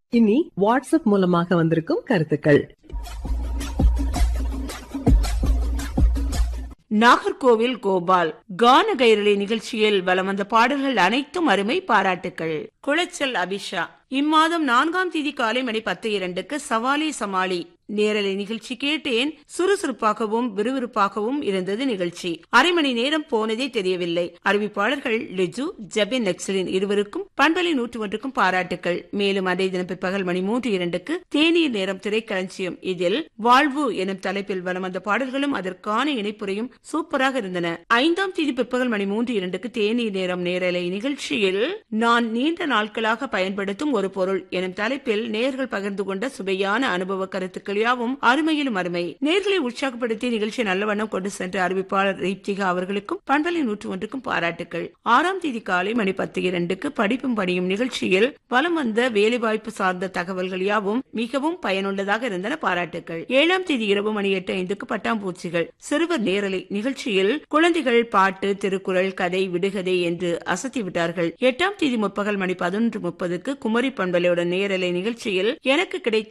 இனி வாட்ஸ்அப் மூலமாக வந்திருக்கும் கருத்துக்கள் நாகர்கோவில் கோபால் கான கைரளி நிகழ்ச்சியில் வலம் வந்த பாடல்கள் அனைத்தும் அருமை பாராட்டுக்கள் குளச்சல் அபிஷா இம்மாதம் நான்காம் தேதி காலை மணி பத்து இரண்டுக்கு சவாலி சமாளி நேரலை நிகழ்ச்சி கேட்டேன் சுறுசுறுப்பாகவும் விறுவிறுப்பாகவும் இருந்தது நிகழ்ச்சி அரை மணி நேரம் போனதே தெரியவில்லை அறிவிப்பாளர்கள் லிஜு ஜபின் நக்சலின் இருவருக்கும் பண்பலை நூற்று ஒன்றுக்கும் பாராட்டுக்கள் மேலும் அதே தினம் பிற்பகல் மணி மூன்று இரண்டுக்கு தேநீர் நேரம் திரைக்களஞ்சியம் இதில் வாழ்வு எனும் தலைப்பில் வலம் வந்த பாடல்களும் அதற்கான இணைப்புரையும் சூப்பராக இருந்தன ஐந்தாம் தேதி பிற்பகல் மணி மூன்று இரண்டுக்கு தேநீர் நேரம் நேரலை நிகழ்ச்சியில் நான் நீண்ட நாட்களாக பயன்படுத்தும் ஒரு பொருள் எனும் தலைப்பில் நேர்கள் பகிர்ந்து கொண்ட சுவையான அனுபவ கருத்துக்கள் யாவும் அருமையிலும் அருமை நேர்களை உற்சாகப்படுத்தி நிகழ்ச்சியை நல்ல வண்ணம் கொண்டு சென்ற அறிவிப்பாளர் ரீப்திகா அவர்களுக்கும் பண்பலை நூற்று ஒன்றுக்கும் பாராட்டுக்கள் ஆறாம் தேதி காலை மணி பத்து இரண்டுக்கு படிப்பும் பணியும் நிகழ்ச்சியில் வலம் வந்த வேலைவாய்ப்பு சார்ந்த தகவல்கள் யாவும் மிகவும் பயனுள்ளதாக இருந்தன பாராட்டுக்கள் ஏழாம் தேதி இரவு மணி எட்டு ஐந்துக்கு பட்டாம்பூச்சிகள் சிறுவர் நேரலை நிகழ்ச்சியில் குழந்தைகள் பாட்டு திருக்குறள் கதை விடுகதை என்று அசத்தி விட்டார்கள் எட்டாம் தேதி முற்பகல் மணி பதினொன்று முப்பதுக்கு குமரி பண்பலையோட நேரலை நிகழ்ச்சியில் எனக்கு கிடைத்த